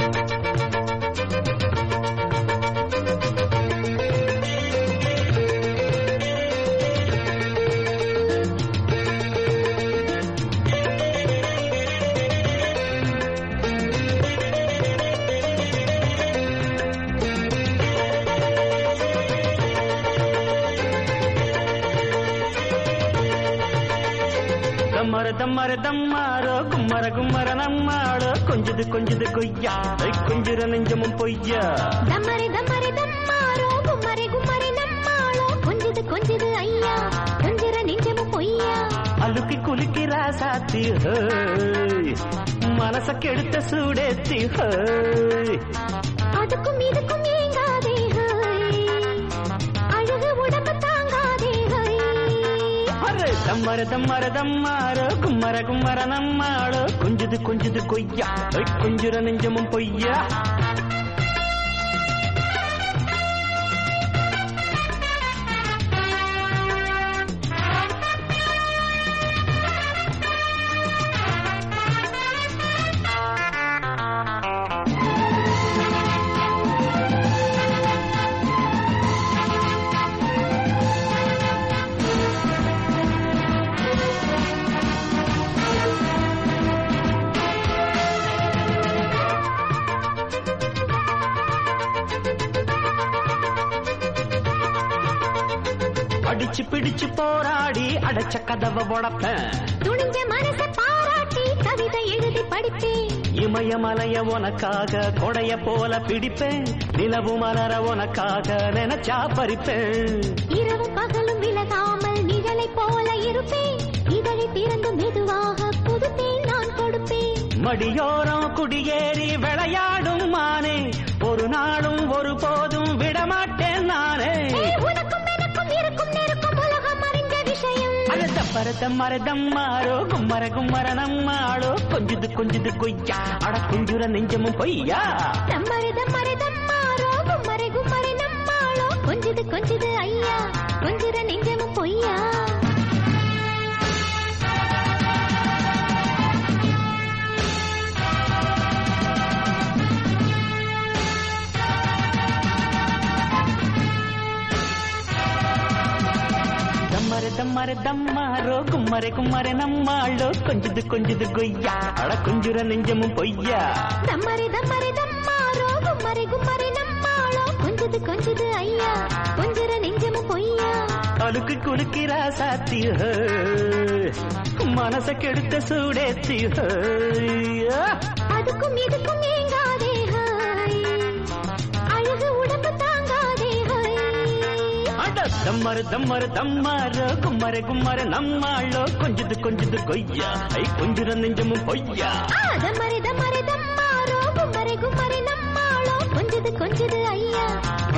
தம்மர தம்மர தம்மாரோ கும்மர கும்மர நம்மாளோ கொஞ்சது கொஞ்சது கொய்யா ஐ, கொஞ்சுற நெஞ்சமும் பொய்யா தம்மரி தம்மரி தம்மாரோ கும்மரி கும்மரி நம்மாளோ கொஞ்சது கொஞ்சது ஐயா கொஞ்சிற நெஞ்சமும் பொய்யா அழுக்கி குலுக்கி ராசாத்தி ஹோய். மனச கெடுத்த சூடேத்தி ஹோய். அதுக்கும் இதுக்கும் ஏங்காதே ஹோய். அழகு உடம்பு தாங்காதே ஹோய். அரே, தம்மர தம்மர தம்மாரோ கும்மர கும்மர நம்மாளோ கொஞ்சது கொஞ்சது கொய்யா ஐ, கொஞ்சுற நெஞ்சமும் பொய்யா அடிச்சு பிடிச்சு போராடி அடைச்ச கதவை உடப்பேன் துணிஞ்ச மனச பாராட்டி கவிதை எழுதி படிப்பேன் இமயமலைய உனக்காக கொடைய போல பிடிப்பேன் நிலவு மலர உனக்காக நினைச்சா பறிப்பேன் இரவும் பகலும் விலகாமல் நிழலை போல இருப்பேன் இதழை திறந்து மெதுவாக புதுத்தேன் நான் கொடுப்பேன் மடியோரம் குடியேறி விளையாடும் மானே ஒரு நாளும் ஒரு போதும் விடமாட்டேன் நானே ஏய், உனக்கும் எனக்கும் இருக்கும் நெருக்கும் உலகம் அறிந்த விஷயம் அழுத பரத மரதம் மாறோ கும்மர கும்மர நம்மாளோ கொஞ்சது கொஞ்சது கொய்யா அட குஞ்சுர நெஞ்சமும் பொய்யா தம்மரு தம்மரு தம்மாரோ கும்மரை கும்மரை நம்மாளோ கொஞ்சது கொஞ்சது ஐயா கொஞ்சிற நெஞ்சமும் பொய்யா தம்மர தம்மர தம்மாரோ கும்மர கும்மர நம்மாளோ கொஞ்சது கொஞ்சது கொய்யா அட குஞ்சுர நெஞ்சமும் பொய்யா தம்மரை தம்மரை தம்மாரோ கும்மரை கும்மரை நம்மாளோ கொஞ்சது கொஞ்சது ஐயா கொஞ்சிற நெஞ்சமும் பொய்யா அழுக்கு குலுக்கிறா சாத்தி மனச கெடுத்த சூடேத்தி ஹோய். அதுக்கும் இதுக்கும் ஏங்காதே ஹாய் அழகு உடம்பு தாங்காதே ஹாய் அட தம்மரு தம்மரு தம்மாரோ கும்மர கும்மர நம்மாளோ கொஞ்சது கொஞ்சது கொய்யா ஐ கொஞ்சுர நெஞ்சமும் பொய்யா தம்மரை தம்மரை தம்மாரோ கும்மரை கும்மரை நம்மாளோ கொஞ்சது கொஞ்சது ஐயா